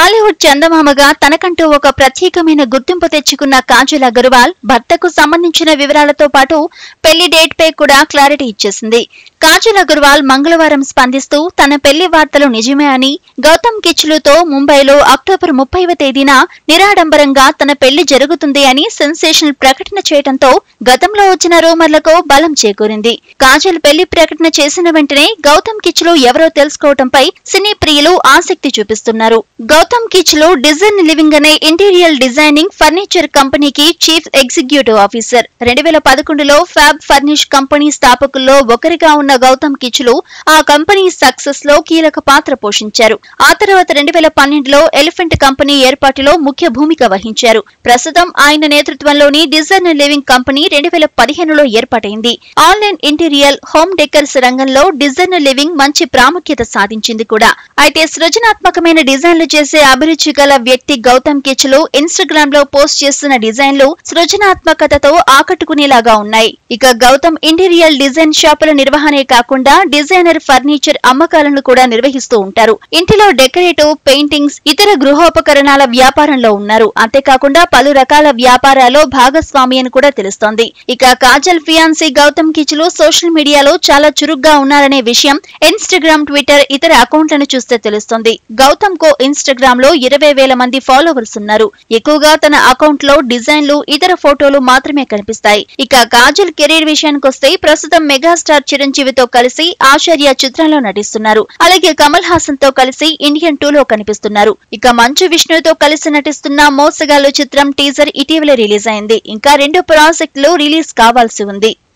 టాలీవుడ్ చందమామగా తనకంటూ ఒక ప్రత్యేకమైన గుర్తింపు తెచ్చుకున్న కాజల్ అగర్వాల్ భర్తకు సంబంధించిన వివరాలతో పాటు పెళ్లి డేట్ పై కూడా క్లారిటీ ఇచ్చేసింది కాజల్ అగర్వాల్ మంగళవారం స్పందిస్తూ తన పెళ్లి వార్తలు నిజమే అని గౌతమ్ కిచ్లుతో ముంబైలో అక్టోబర్ ముప్పైవ తేదీన నిరాడంబరంగా తన పెళ్లి జరుగుతుంది అని సెన్సేషనల్ ప్రకటన చేయడంతో గతంలో వచ్చిన రూమర్లకు బలం చేకూరింది కాజల్ పెళ్లి ప్రకటన చేసిన వెంటనే గౌతమ్ కిచ్లు ఎవరో తెలుసుకోవడంపై సినీ ప్రియులు ఆసక్తి చూపిస్తున్నారు గౌతమ్ కిచ్లు డిజైన్ లివింగ్ అనే ఇంటీరియర్ డిజైనింగ్ ఫర్నిచర్ కంపెనీకి చీఫ్ ఎగ్జిక్యూటివ్ ఆఫీసర్ రెండు వేల పదకొండులో ఫ్యాబ్ ఫర్నిష్ కంపెనీ స్థాపకుల్లో ఒకరిగా ఉన్న గౌతమ్ కిచ్లు ఆ కంపెనీ సక్సెస్ లో కీలక పాత్ర పోషించారు ఆ తర్వాత రెండు వేల పన్నెండులో ఎలిఫెంట్ కంపెనీ ఏర్పాటులో ముఖ్య భూమిక వహించారు ప్రస్తుతం ఆయన నేతృత్వంలోని డిజైన్ లివింగ్ కంపెనీ రెండు వేల పదిహేనులో ఏర్పాటైంది ఆన్లైన్ ఇంటీరియర్ హోమ్ డెకర్స్ రంగంలో డిజైన్ లివింగ్ మంచి ప్రాముఖ్యత సాధించింది కూడా అయితే సృజనాత్మకమైన డిజైన్లు చేసే అభిరుచి గల వ్యక్తి గౌతమ్ కిచ్లు ఇన్స్టాగ్రామ్ లో పోస్ట్ చేస్తున్న డిజైన్లు సృజనాత్మకతతో ఆకట్టుకునేలాగా ఉన్నాయి ఇక గౌతమ్ ఇంటీరియర్ డిజైన్ షాపుల నిర్వహణే కాకుండా డిజైనర్ ఫర్నిచర్ అమ్మకాలను కూడా నిర్వహిస్తూ ఉంటారు ఇంటిలో డెకరేటివ్ పెయింటింగ్స్ ఇతర గృహోపకరణాల వ్యాపారంలో ఉన్నారు అంతేకాకుండా పలు రకాల వ్యాపారాల్లో భాగస్వామి అని కూడా తెలుస్తోంది ఇక కాజల్ ఫియాన్సీ గౌతమ్ కిచ్లు సోషల్ మీడియాలో చాలా చురుగ్గా ఉన్నారనే విషయం ఇన్స్టాగ్రామ్ ట్విట్టర్ ఇతర అకౌంట్లను చూస్తే తెలుస్తోంది గౌతమ్ కో ఇన్స్టాగ్రామ్ లో ఇరవై వేల మంది ఫాలోవర్స్ ఉన్నారు ఎక్కువగా తన అకౌంట్ లో డిజైన్లు ఇతర ఫోటోలు మాత్రమే కనిపిస్తాయి ఇక కాజల్ కెరీర్ విషయానికొస్తే ప్రస్తుతం మెగాస్టార్ చిరంజీవితో కలిసి ఆచార్య చిత్రంలో నటిస్తున్నారు అలాగే కమల్ హాసన్ తో కలిసి ఇండియన్ టూ లో కనిపిస్తున్నారు ఇక మంచు విష్ణుతో కలిసి నటిస్తున్న మోసగాళ్ళు చిత్రం టీజర్ ఇటీవల రిలీజ్ అయింది ఇంకా రెండు ప్రాజెక్టులు రిలీజ్ కావాల్సి ఉంది